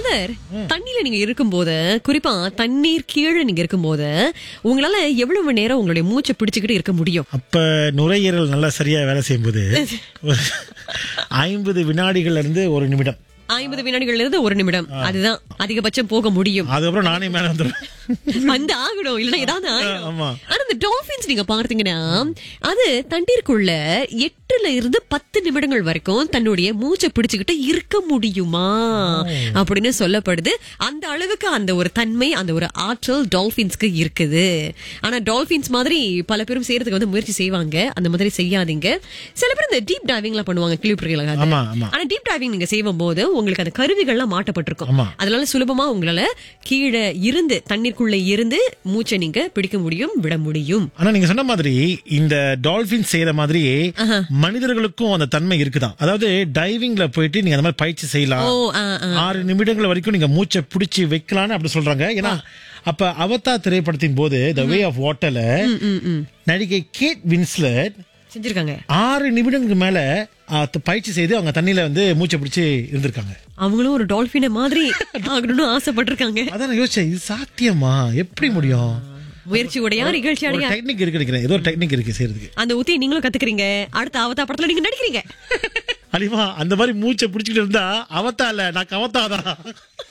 Sir தண்ணியில நீங்க இருக்கும்போது குறிப்பா தண்ணீர் கீழே நீங்க இருக்கும்போது உங்களால எவ்வளவு நேரம் உங்களுடைய மூச்சை பிடிச்சுக்கிட்டு இருக்க முடியும் அப்ப நுரையீரல் நல்லா சரியா வேலை செய்யும்போது ஒரு ஐம்பது வினாடிகள்ல இருந்து ஒரு நிமிடம் ஐம்பது வினாடிகள்ல இருந்து ஒரு நிமிடம் அதுதான் அதிகபட்சம் போக முடியும் அதுக்கப்புறம் நானே மேல வந்துடுவேன் வந்து ஆகணும் இல்லன்னா ஏதாவது ஆயிடும். ஆமா. ஆனா இந்த டால்பின்ஸ் நீங்க பார்த்தீங்கன்னா அது தண்ணீருக்குள்ள எட்டுல இருந்து பத்து நிமிடங்கள் வரைக்கும் தன்னுடைய மூச்சை பிடிச்சுக்கிட்டு இருக்க முடியுமா அப்படின்னு சொல்லப்படுது அந்த அளவுக்கு அந்த ஒரு தன்மை அந்த ஒரு ஆற்றல் டால்பின்ஸ்க்கு இருக்குது ஆனா டால்பின்ஸ் மாதிரி பல பேரும் செய்யறதுக்கு வந்து முயற்சி செய்வாங்க அந்த மாதிரி செய்யாதீங்க சில பேர் இந்த டீப் டைவிங்லாம் பண்ணுவாங்க கிளிப்பிரிகள் ஆமா ஆமா ஆனா டீப் டைவிங் நீங்க செய்யும் போது உங்களுக்கு அந்த கருவிகள்லாம் மாட்டப்பட்டிருக்கும் ஆமா. அதனால சுலபமா உங்களால கீழே இருந்து தண்ணீருக்குள்ள இருந்து மூச்சை நீங்க பிடிக்க முடியும் விட முடியும் ஆனா நீங்க சொன்ன மாதிரி இந்த டால்பின் செய்யற மாதிரி மனிதர்களுக்கும் அந்த தன்மை இருக்குதான் அதாவது டைவிங்ல போயிட்டு நீங்க அந்த மாதிரி பயிற்சி செய்யலாம் ஓ ஆ, ஆ. ஆறு நிமிடங்கள் வரைக்கும் நீங்க மூச்சை பிடிச்சி வைக்கலாம்னு அப்படி சொல்றாங்க ஏன்னா அப்ப அவதா திரைப்படத்தின் போது த வே ஆஃப் வாட்டர்ல ம், ம். நடிகை கேட் வின்ஸ்லட் செஞ்சிருக்காங்க ஆறு நிமிடங்களுக்கு மேல ஆ, த- பயிற்சி செய்து அவங்க தண்ணியில வந்து மூச்சை பிடிச்சி இருந்திருக்காங்க அவங்களும் ஒரு டால்பினை மாதிரி ஆகணும்னு ஆசைப்பட்டிருக்காங்க அதான் நான் யோசிச்சேன் இது சாத்தியமா எப்படி முடியும் முயற்சி உடையா நிகழ்ச்சி ஒரு அடையா டெக்னிக் இருக்கு நினைக்கிறேன் ஏதோ ஒரு டெக்னிக் இருக்கு செய்யறதுக்கு அந்த உத்தியை நீங்களும் கத்துக்கிறீங்க அடுத்த அவதா படத்துல நீங்க நடிக்கிறீங்க அலிமா அந்த மாதிரி மூச்சை பிடிச்சிட்டு இருந்தா அவத்தா இல்ல நான் கவத்தாதான்